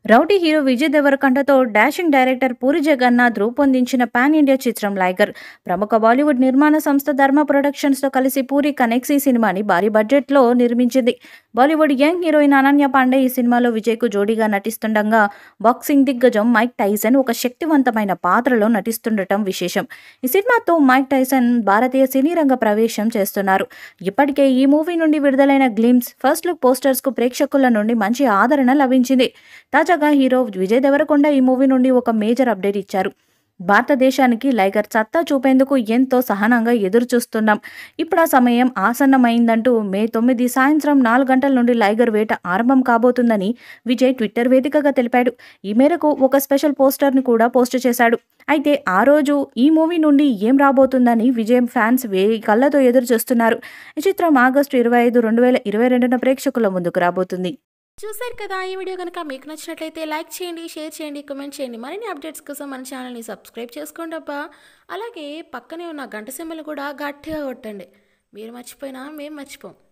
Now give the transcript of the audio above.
rowdy hero Vijay దేవరకొండతో dashing director Puri Jagannadh రూపొందించిన pan India చిత్రం లైగర్ ప్రముఖ బాలీవుడ్ నిర్మాణ సంస్థ ధర్మ ప్రొడక్షన్స్తో కలిసి పూరి కనెక్స్ ఈ సినిమాని భారీ బడ్జెట్లో నిర్మించింది బాలీవుడ్ యంగ్ హీరోయిన్ అనన్య పాండే ఈ సినిమాలో విజయ్కు జోడీగా నటిస్తుండగా బాక్సింగ్ దిగ్గజం మైక్ టైసన్ ఒక శక్తివంతమైన పాత్రలో నటిస్తుండటం విశేషం ఈ సినిమాతో మైక్ టైసన్ భారతీయ సినీ రంగ ప్రవేశం చేస్తున్నారు ఇప్పటికే ఈ మూవీ నుండి విడుదలైన గ్లిమ్స్ ఫస్ట్ లుక్ పోస్టర్స్కు ప్రేక్షకుల నుండి మంచి ఆదరణ లభించింది తాజాగా హీరో విజయ్ దేవరకొండ ఈ మూవీ నుండి ఒక మేజర్ అప్డేట్ ఇచ్చారు భారతదేశానికి లైగర్ సత్తా చూపేందుకు ఎంతో సహనంగా ఎదురు చూస్తున్నాం ఇప్పుడు ఆ సమయం ఆసన్నమైందంటూ మే తొమ్మిది సాయంత్రం నాలుగు గంటల నుండి లైగర్ వేట ఆరంభం కాబోతుందని విజయ్ ట్విట్టర్ వేదికగా తెలిపాడు ఈ మేరకు ఒక స్పెషల్ పోస్టర్ని కూడా పోస్ట్ చేశాడు అయితే ఆ రోజు ఈ మూవీ నుండి ఏం రాబోతుందని విజయ్ ఫ్యాన్స్ వేయి కళ్ళతో ఎదురు చూస్తున్నారు ఈ చిత్రం ఆగస్టు ఇరవై ఐదు రెండు వేల ఇరవై రెండున ప్రేక్షకుల ముందుకు రాబోతుంది చూసారు కదా ఈ వీడియో కనుక మీకు నచ్చినట్లయితే లైక్ చేయండి షేర్ చేయండి కామెంట్ చేయండి మరిన్ని అప్డేట్స్ కోసం మన ఛానల్ని సబ్స్క్రైబ్ చేసుకోండి అబ్బా అలాగే పక్కనే ఉన్న గంట సింబల్ కూడా గట్టిగా కొట్టండి మీరు మర్చిపోయినా మేము మర్చిపోం